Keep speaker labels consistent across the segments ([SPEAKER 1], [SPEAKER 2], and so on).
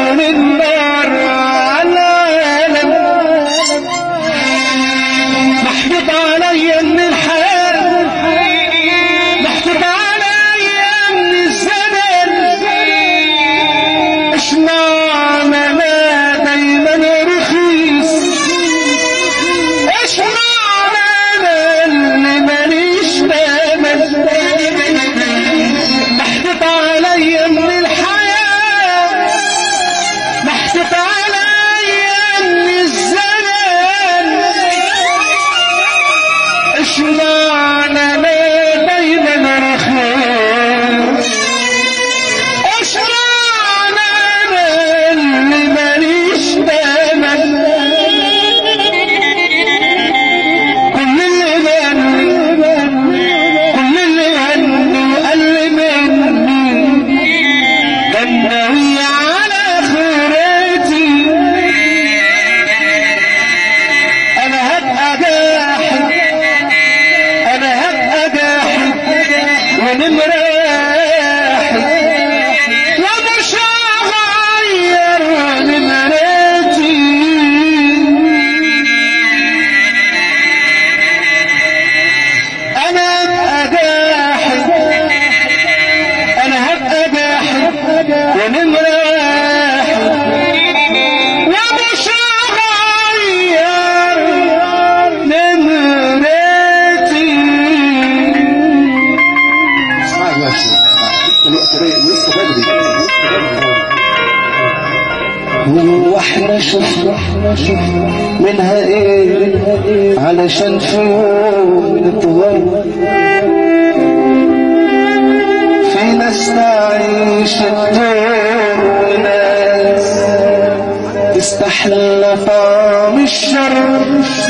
[SPEAKER 1] من نار على عالم محبط عليا من الحياة محبط عليا من الزمن اشمعنى انا دايما رخيص اشمعنى انا اللي ماليش ثمن محبط عليا من الحياة محبط عليا من الزمن اشمعنى انا دايما رخيص اشمعنى انا اللي ماليش ثمن كل اللي غني كل اللي غني وقال مني غنوي على خيرتي انا هبقى جاحد انا هبقى جاحد ونمراحد ومش هغير نمرتي انا هبقى جاحد انا هبقى جاحد ونمراحد ومش هغير نمرتي
[SPEAKER 2] اسمعك بقى شوية الوقت رايق لسه بدري لسه بدري
[SPEAKER 1] هو احنا شفنا منها ايه علشان في يوم نتغير في ناس تعيش الدور وناس تستحلى طعم الشر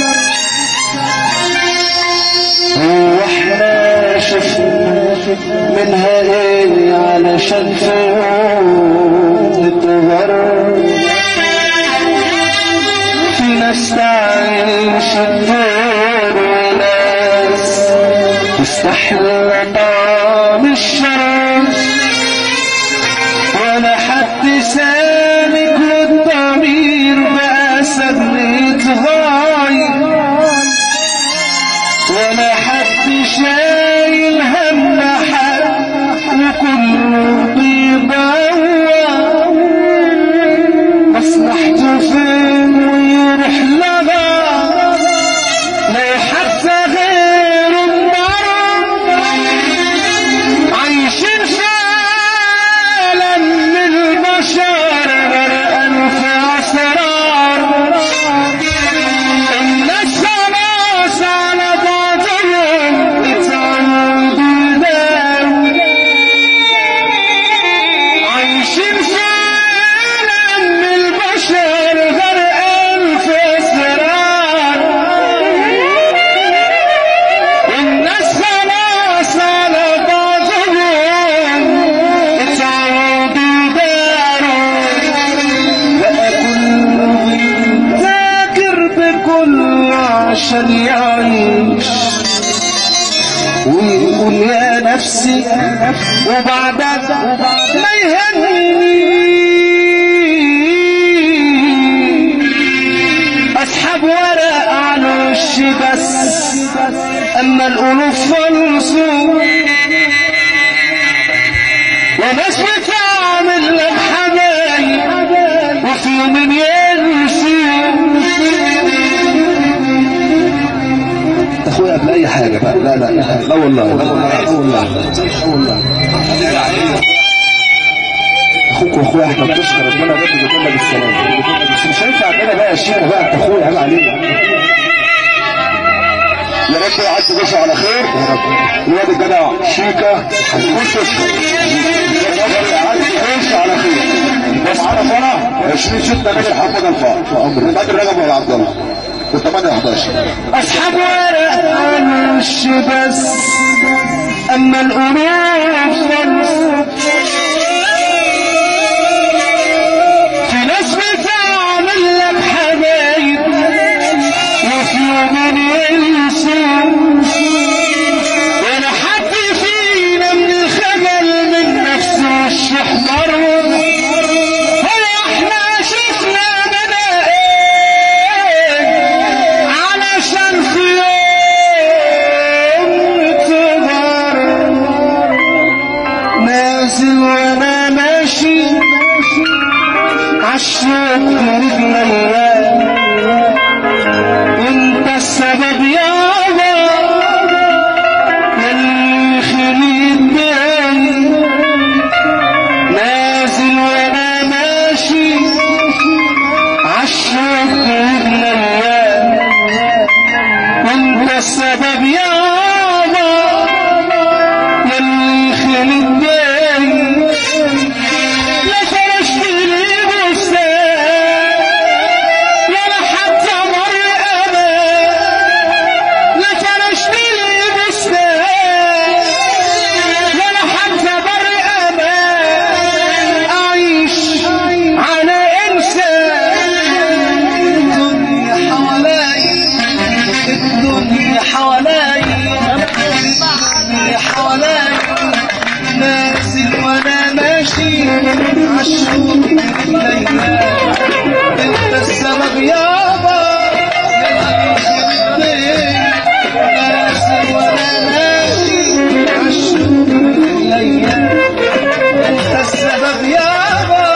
[SPEAKER 1] هو احنا شفنا منها ايه علشان في يوم نتغير في ناس تعيش الدور وناس تستحلى طعم الشر ولا حد سالك والضمير بقى سابني يتغير ولا حد شايل هم حد وكله بيدور مصلحته فين ويروح لها لا حتى غير النار عايشين فعلا من البشر غرقان في اسرار الناس خلاص على بعضهم اتعودوا يداووا عايشين فعلا من البشر غرقان في اسرار الناس خلاص على بعضهم اتعودوا يداروا بقى كله فاكر بكله عشان يعيش ويقول يا نفسي وبعدها ما يهنيني اسحب ورق على وشي بس اما القلوب فلصوا وناس بتعمل لك حبايب وفي يوم ينسوا
[SPEAKER 2] اخويا قبل اي حاجه بقى لا لا لا لا والله لا والله لا والله لا والله اخوك واخويا احنا بتشكر ربنا بجد بيقول لك السلام بس مش هينفع عندنا بقى يا شيخ بقى انت اخويا عيب عليك يا رب يعدي باشا على خير يا رب الواد الجدع شيكا كنت تشكر يا رب يعدي باشا على خير بس عارف انا 20 6 باشا محمد الفار عمري بعد الرجب ولا عبد الله كنت 8 11
[SPEAKER 1] اسحب ورق على وشي بس اما القلوب فلصوا في ناس بتعمل لك حبايب وفي يوم ينسوا ولا حد فينا من الخجل من نفسه الشحمر هو احنا عالشوق برجليا وانت السبب يابا يلي خليتني نازل وانا ماشي عالشوق برجليا وانت السبب يابا يلي خليتني لا فرشت لي بستان ولا حتى مر امان لا فرشت لي بستان ولا حتى مر امان اعيش على انسان الدنيا حوالي الدنيا حوالي الدنيا حوالي نازل وانا ماشي عالشوق رجليا انت السبب يابا نازل وانا ماشي عالشوق رجليا انت السبب يابا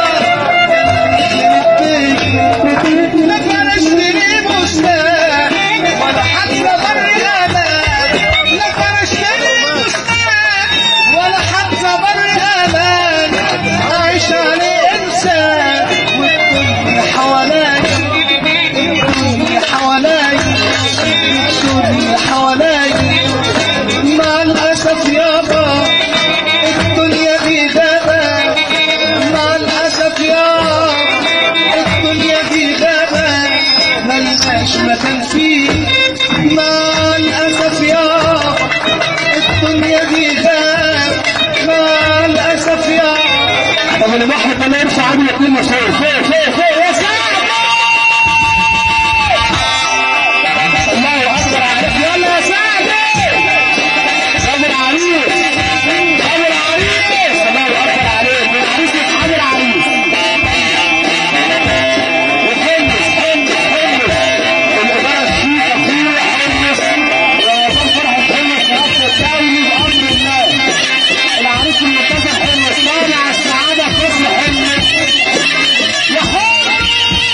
[SPEAKER 1] لا فرشتني بستان ولا حتى بر امان لا فرشتني بستان ولا حتى بر امان عايش على انسان والدنيا حوالي الدنيا حوالي الدنيا حوالي مع الاسف يابا الدنيا في غابة مع الاسف يابا الدنيا في غابة ملناش مكان فيه مع الأسف يا الدنيا في غابة مع الأسف يا طب اللي بحر ما يرفع عامل اتنين مشهور فوق فوق فوق يا سعد الله أكبر عليك يلا يا سعد صبر العريس صبر العريس الله أكبر عليك والعريس يتحمل العريس وحمص حمص حمص الإدارة الشيك أخويا حمص ويظل فرحة حمص في نفس الدولي بأمر الله العريس المنتظر حمص طالع السعادة فصل حمص يا حمص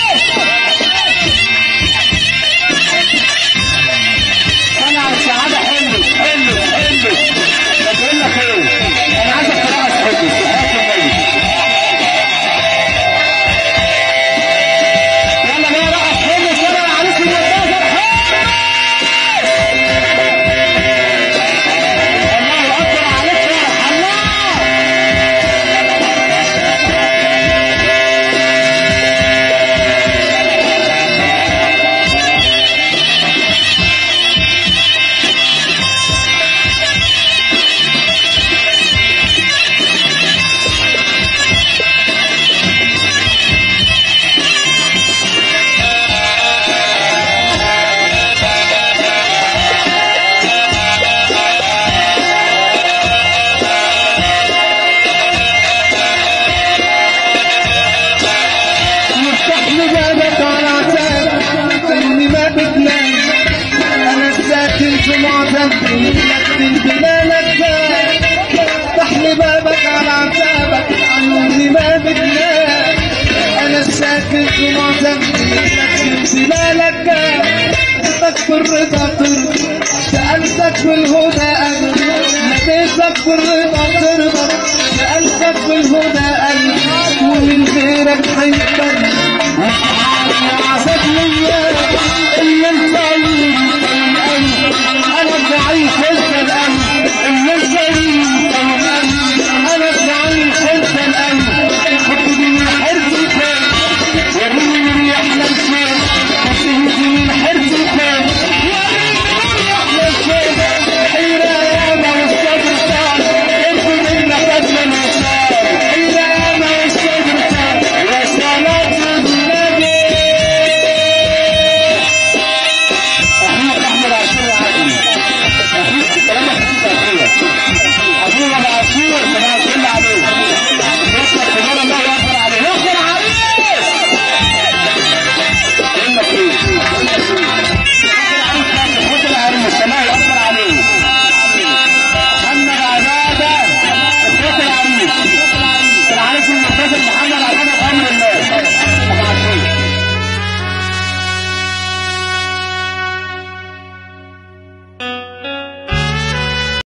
[SPEAKER 1] طالع السعادة حمص حمص حمص بقول لك ايه انا عايزك ترقص حمص وحياة النبي يلا بقى رقص حمص يلا العريس المنتظر الله اكبر عليك فرح الله مفتاح لي بابك على عتاب اني ما بتنام انا ساكن في معتب لكن بلالك افتح لي بابك على عتابك عني ما بتنام انا ساكن في معتب لكن بلالك نبيتك بالرضا ترضى سألتك بالهدى أنا نبيتك بالرضا ترضى سألتك بالهدى أنا ومن غيرك حيبك وحالي عزت ليا